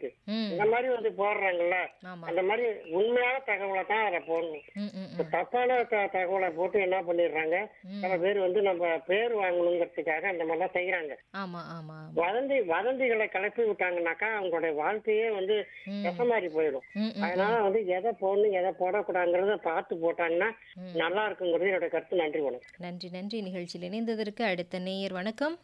இருக்கு ம் இந்த மாதிரி வந்து போடுறாங்கல்ல ஆமா அந்த மாதிரி உண்மையான தகவலை தான் அதை போடணும் ம் ம் இப்ப ம் தப்பான த- தகவலை போட்டு என்ன பண்ணிடுறாங்க ம். சில பேர் வந்து நம்ம பேர் வாங்கணுங்கிறதுக்காக அந்த மாதிரிலாம் செய்யறாங்க ஆமா ஆமா ஆமா வதந்தி வதந்திகளை கிளப்பி விட்டாங்கன்னாக்கா அவங்களுடைய வாழ்க்கையே வந்து ம் விஷமாறி போயிடும் ம் ம் அதனால வந்து எதை போடணும் எதை போடக்கூடாதுங்கிறத பார்த்து போட்டாங்கன்னா ம். நல்லா இருக்குங்கிறது என்னோட கருத்து நன்றி வணக்கம் நன்றி நன்றி நிகழ்ச்சியில் இணைந்ததற்கு அடுத்த நேயர் வணக்கம்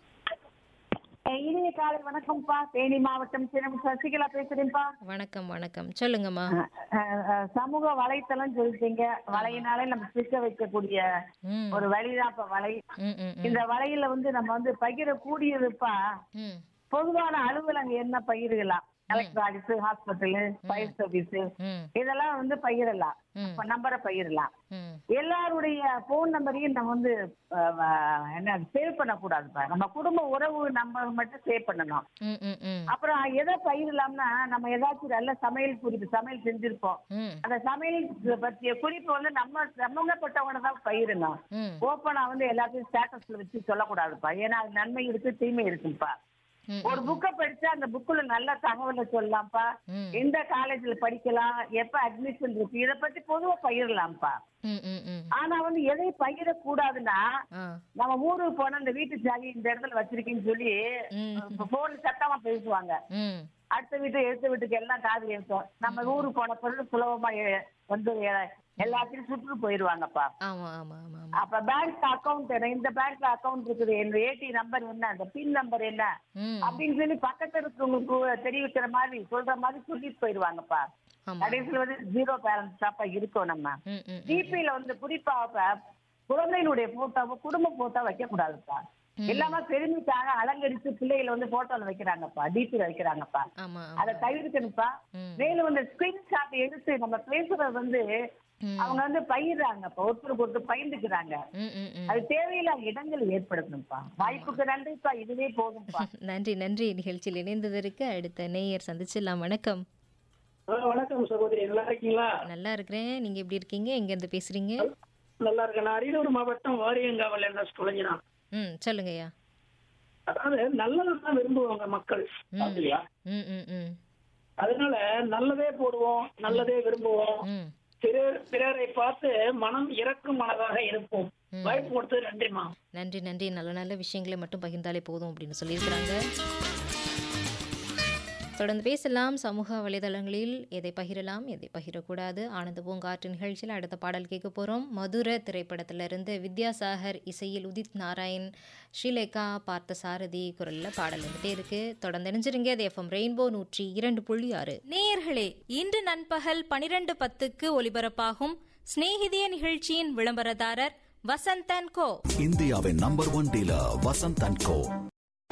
அஹ் இனிய காலை வணக்கம்ப்பா தேனி மாவட்டம் சின்னம் சசிகலா பேசுறேன்ப்பா வணக்கம் வணக்கம் சொல்லுங்கம்மா அஹ் அஹ் சமூக வலைத்தளம் சொல்லிட்டீங்க வலையினாலே நம்ம சிக்க வைக்கக்கூடிய ம் ஒரு வழிதான் இப்ப வலை ம் ம் ம் இந்த வலையில வந்து நம்ம வந்து பகிரக்கூடியதுப்பா ம் பொதுவான அலுவலகம் என்ன பகிரலாம் collector office hospital fire service ம் இதெல்லாம் வந்து பகிரலாம் ம் இப்ப நம்பரை பகிரலாம் ம் எல்லாருடைய போன் நம்பரையும் நம்ம வந்து அஹ், அஹ், என்ன சேவ் பண்ணக்கூடாதுப்பா நம்ம குடும்ப உறவு நம்பர் மட்டும் சேவ் பண்ணணும் ம் ம் ம் அப்புறம் எதை பயிரலாம்னா நம்ம ஏதாச்சும் நல்ல சமையல் குறிப்பு சமையல் செஞ்சிருப்போம் ம் அந்த சமையல் பற்றிய குறிப்பு வந்து நம்ம சம்மந்தப்பட்டவங்க தான் பயிரணும் ம் ஓப்பனா வந்து எல்லாத்தையும் ஸ்டேட்டஸ்ல வச்சு சொல்லக்கூடாதுப்பா ஏன்னா அது நன்மை இருக்கு தீமை இருக்குப்பா ம் ஒரு புக்கை படிச்சா அந்த புக்குல நல்ல தகவலை சொல்லலாம்ப்பா ம் எந்த காலேஜ்ல படிக்கலாம் எப்ப அட்மிஷன் இருக்கு இத பத்தி பொதுவா பயிரலாம்ப்பா ம் ம் ம் ஆனா வந்து எதை பயிரக்கூடாதுன்னா ஆ நம்ம ஊருக்கு போனா இந்த வீட்டு சாவி இந்த இடத்துல வச்சிருக்கேன்னு சொல்லி ம் போன் சத்தமா பேசுவாங்க ம் அடுத்த வீட்டு எடுத்த வீட்டுக்கு எல்லாம் காது ஏற்றும் நம்ம ஊருக்கு போன பிறகு சுலபமா எ- வந்து எ- எல்லாத்தையும் சுற்று போயிருவாங்கப்பா ஆமா ஆமா ஆமா ஆமா அப்ப பேங்க் அக்கவுண்ட் என்ன இந்த பேங்க்ல அக்கவுண்ட் இருக்குது என்னோட ஏடி நம்பர் என்ன அந்த பின் நம்பர் என்ன ம் அப்படின்னு சொல்லி பக்கத்துல இருக்கவங்களுக்கு தெரிவிக்கிற மாதிரி சொல்ற மாதிரி சொல்லிட்டு போயிருவாங்கப்பா ஆமா கடைசியில் வந்து ஜீரோ பேலன்ஸ் தாப்பா இருக்கோம் நம்ம ம் ம் ஜிபில வந்து குறிப்பா இப்ப குழந்தையினுடைய போட்டோவை குடும்ப போட்டோ வைக்க கூடாதுப்பா எல்லாமே பெருமைக்காக அலங்கரிச்சு பிள்ளைகளை வந்து போட்டோல வைக்கிறாங்கப்பா டிபில வைக்கிறாங்கப்பா ஆமா அதை தவிர்க்கணும்ப்பா ம். மேலும் இந்த ஸ்கிரீன்ஷாட் எடுத்து நம்ம பேசுறது வந்து ம். அவங்க வந்து பயிர்றாங்கப்பா ஒருத்தருக்கு ஒருத்தர் பயிர்ந்துக்கிறாங்க ம் ம் ம் அது தேவையில்லாத இடங்கள் ஏற்படுத்தணும்ப்பா வாய்ப்புக்கு நன்றிப்பா இதுவே போதும்ப்பா நன்றி நன்றி நிகழ்ச்சியில் இணைந்ததற்கு அடுத்த நேயர் சந்திச்சிடலாம் வணக்கம் வணக்கம் சகோதரி நல்லா இருக்கீங்களா நல்லா இருக்கிறேன் நீங்க எப்படி இருக்கீங்க எங்க இருந்து பேசுறீங்க நல்லா இருக்கேன் நான் அரியலூர் மாவட்டம் வாரியங்காவல் என்ற குழஞ்சினா ம் சொல்லுங்கய்யா அதாவது நல்லதான் விரும்புவாங்க மக்கள் இல்லையா ம் ம் ம் அதனால நல்லதே போடுவோம் நல்லதே விரும்புவோம் ம் பிறர் பிறரை பார்த்து மனம் இறக்கும் மனதாக இருப்போம் வாய்ப்பு கொடுத்தது நன்றிமா நன்றி நன்றி நல்ல நல்ல விஷயங்களை மட்டும் பகிர்ந்தாலே போதும் அப்படின்னு சொல்லியிருக்கிறாங்க தொடர்ந்து பேசலாம் சமூக வலைதளங்களில் எதை பகிரலாம் எதை பகிரக்கூடாது ஆனந்த பூங்காற்று நிகழ்ச்சியில் அடுத்த பாடல் கேட்க போகிறோம் மதுர திரைப்படத்திலிருந்து வித்யாசாகர் இசையில் உதித் நாராயண் ஸ்ரீலேகா பார்த்த சாரதி குரலில் பாடல் வந்துட்டே இருக்கு தொடர்ந்து இணைஞ்சிருங்க அது எஃப்எம் ரெயின்போ நூற்றி இரண்டு புள்ளி ஆறு நேயர்களே இன்று நண்பகல் பனிரெண்டு பத்துக்கு ஒலிபரப்பாகும் சிநேகிதிய நிகழ்ச்சியின் விளம்பரதாரர் வசந்தன் கோ இந்தியாவின் number one dealer Vasanth and go